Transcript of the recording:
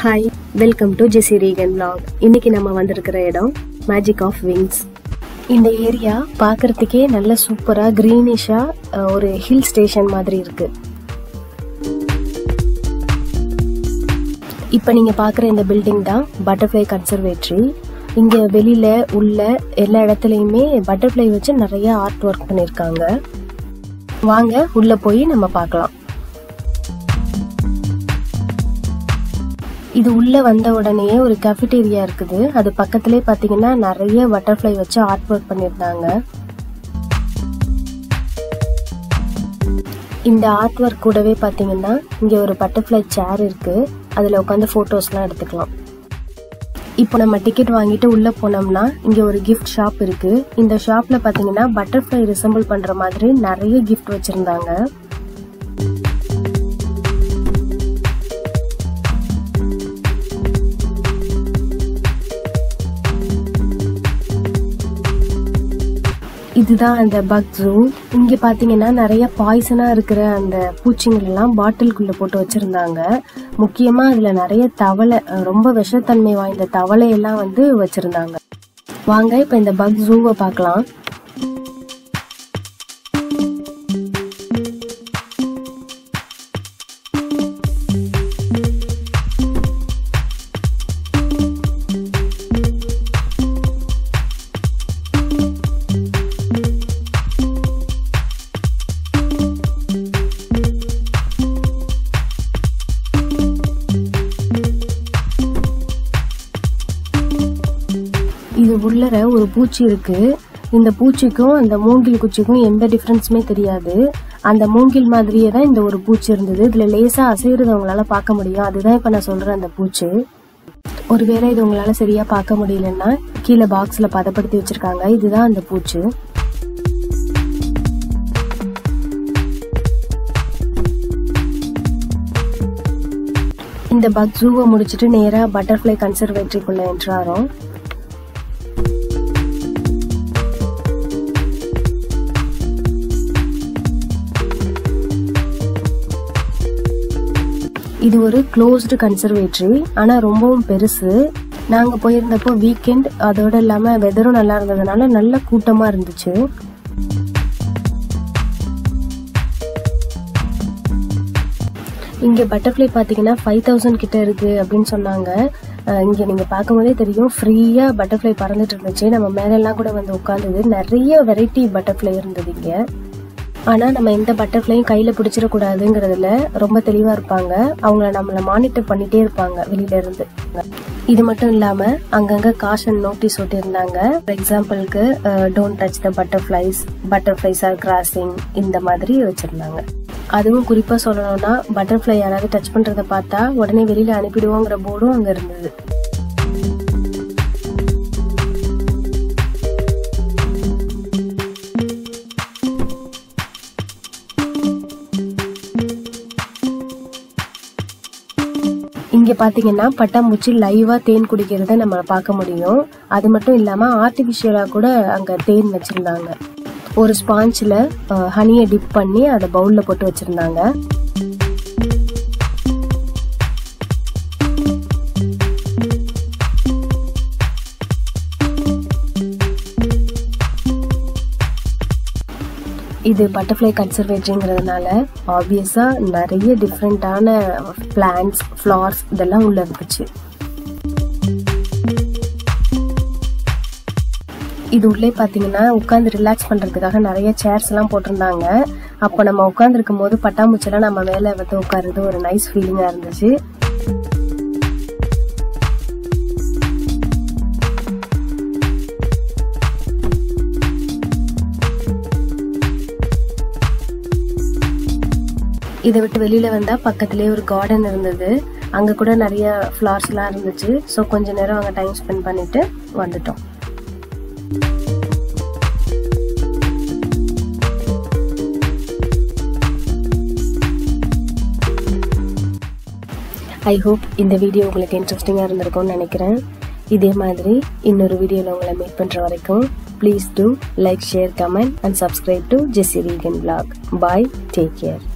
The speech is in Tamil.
hi welcome to Jessy Regan vlog இன்னைக்கு நம்ம வந்திருக்கிற இடம் மேஜிக் ஆஃப் விங்ஸ் இந்த ஏரியா பார்க்கறதுக்கே நல்ல சூப்பரா கிரீனிஷா ஒரு ஹில் ஸ்டேஷன் மாதிரி இருக்கு இப்போ நீங்க பார்க்குற இந்த பில்டிங் தான் பட்டர்ஃப்ளை கன்சர்வேட்டரி இங்க வெளியில உள்ள எல்லா இடத்துலையுமே பட்டர்ஃப்ளை வச்சு நிறைய ஆர்ட் ஒர்க் பண்ணியிருக்காங்க வாங்க உள்ள போய் நம்ம பார்க்கலாம் இது உள்ள வந்த உடனே ஒரு கஃபிடேரியா இருக்குது அது பக்கத்திலே பாத்தீங்கன்னா நிறைய பட்டர்ஃப்ளை வச்சு ஆர்ட் ஒர்க் பண்ணியிருந்தாங்க இந்த ஆர்ட் ஒர்க் கூடவே பாத்தீங்கன்னா இங்க ஒரு பட்டர்ஃப்ளை சேர் இருக்கு அதுல உட்காந்து போட்டோஸ்லாம் எடுத்துக்கலாம் இப்போ நம்ம டிக்கெட் வாங்கிட்டு உள்ள போனோம்னா இங்க ஒரு கிஃப்ட் ஷாப் இருக்கு இந்த ஷாப்ல பாத்தீங்கன்னா பட்டர்ஃப்ளை ரிசம்பிள் பண்ற மாதிரி நிறைய கிஃப்ட் வச்சிருந்தாங்க இதுதான் அந்த பக் ஜூ இங்க பாத்தீங்கன்னா நிறைய பாய்சனா இருக்கிற அந்த பூச்சிங்கள் எல்லாம் பாட்டிலுக்குள்ள போட்டு வச்சிருந்தாங்க முக்கியமா அதுல நிறைய தவளை அஹ், ரொம்ப விஷத்தன்மை வாய்ந்த தவளை எல்லாம் வந்து வச்சிருந்தாங்க வாங்க இப்ப இந்த பக் ஜூவை பார்க்கலாம் இது உள்ளர ஒரு பூச்சி இருக்கு இந்த பூச்சிக்கும் அந்த மூங்கில் குச்சிக்கும் எந்த டிஃபரன்ஸுமே தெரியாது அந்த மூங்கில் மாதிரியே தான் இந்த ஒரு பூச்சி இருந்தது இதுல லேசா அசைறத உங்களால பார்க்க முடியும் அதுதான் இப்ப நான் சொல்றேன் அந்த பூச்சி ஒருவேளை இது உங்களால சரியா பார்க்க முடியலன்னா கீழே பாக்ஸ்ல பதப்படுத்தி வச்சிருக்காங்க இதுதான் அந்த பூச்சி இந்த பக் ஜூவை முடிச்சிட்டு நேரா பட்டர்ஃப்ளை கன்சர்வேட்டரிக்குள்ள என்ட்ராரோம் இது ஒரு க்ளோஸ்டு கன்சர்வேட்டரி ஆனா ரொம்பவும் பெருசு நாங்க போயிருந்தப்போ வீக்கெண்ட் அதோட இல்லாம வெதரும் நல்லா இருந்ததுனால நல்ல கூட்டமா இருந்துச்சு இங்க பட்டர்ஃப்ளை பாத்தீங்கன்னா ஃபைவ் தௌசண்ட் கிட்ட இருக்கு அப்படின்னு சொன்னாங்க அஹ் இங்க நீங்க பார்க்கும்போதே தெரியும் ஃப்ரீயா பட்டர்ஃப்ளை பறந்துட்டு இருந்துச்சு நம்ம மேல எல்லாம் கூட வந்து உட்கார்ந்தது நிறைய வெரைட்டி பட்டர்ஃப்ளை இருந்தது இங்க ஆனா நம்ம எந்த பட்டர்ஃப்ளையும் கையில பிடிச்சிடக்கூடாதுங்கிறதுல ரொம்ப தெளிவா இருப்பாங்க அவங்கள நம்மள மானிட்டர் பண்ணிட்டே இருப்பாங்க வெளியில இருந்து இது மட்டும் இல்லாம அங்கங்க காஷன் நோட்டீஸ் ஒட்டி இருந்தாங்க ஃபார் எக்ஸாம்பிளுக்கு don't touch the butterflies butterflies are crossing இந்த மாதிரி வச்சிருந்தாங்க அதுவும் குறிப்பா சொல்லணும்னா பட்டர்ஃப்ளை யாராவது டச் பண்றத பார்த்தா உடனே வெளியில அனுப்பிடுவோங்கிற போர்டும் அங்க இருந்தது இங்க பாத்தீங்கன்னா பட்டாம்பூச்சி லைவா தேன் குடிக்கிறத நம்ம பார்க்க முடியும் அது மட்டும் இல்லாம ஆர்டிபிஷியலா கூட அங்க தேன் வச்சிருந்தாங்க ஒரு ஸ்பாஞ்சில் ஹனியை டிப் பண்ணி அதை பவுல்ல போட்டு வச்சிருந்தாங்க இது பட்டர்ஃப்ளை கன்சர்வேட்டரிங்கிறதுனால ஆப்வியஸா நிறைய டிஃப்ரெண்டான பிளான்ட்ஸ் ஃப்ளார்ஸ் இதெல்லாம் உள்ள இருந்துச்சு இது உள்ளே பார்த்தீங்கன்னா உட்காந்து ரிலாக்ஸ் பண்ணுறதுக்காக நிறைய சேர்ஸ் எல்லாம் போட்டிருந்தாங்க அப்போ நம்ம உட்காந்துருக்கும் போது பட்டாம்பூச்செல்லாம் நம்ம மேலே வந்து உட்காருறது ஒரு நைஸ் ஃபீலிங்காக இருந்துச்சு இதை விட்டு வெளியில வந்தா பக்கத்துலேயே ஒரு கார்டன் இருந்தது அங்க கூட நிறைய ஃப்ளவர்ஸ் எல்லாம் இருந்துச்சு ஸோ கொஞ்ச நேரம் அங்க டைம் ஸ்பெண்ட் பண்ணிட்டு வந்துட்டோம் ஐ ஹோப் இந்த வீடியோ உங்களுக்கு இன்ட்ரெஸ்டிங்காக இருந்திருக்கும்னு நினைக்கிறேன் இதே மாதிரி இன்னொரு வீடியோவில் உங்களை மீட் பண்ணுற வரைக்கும் please do like share comment and subscribe to Jessy Regan vlog bye take care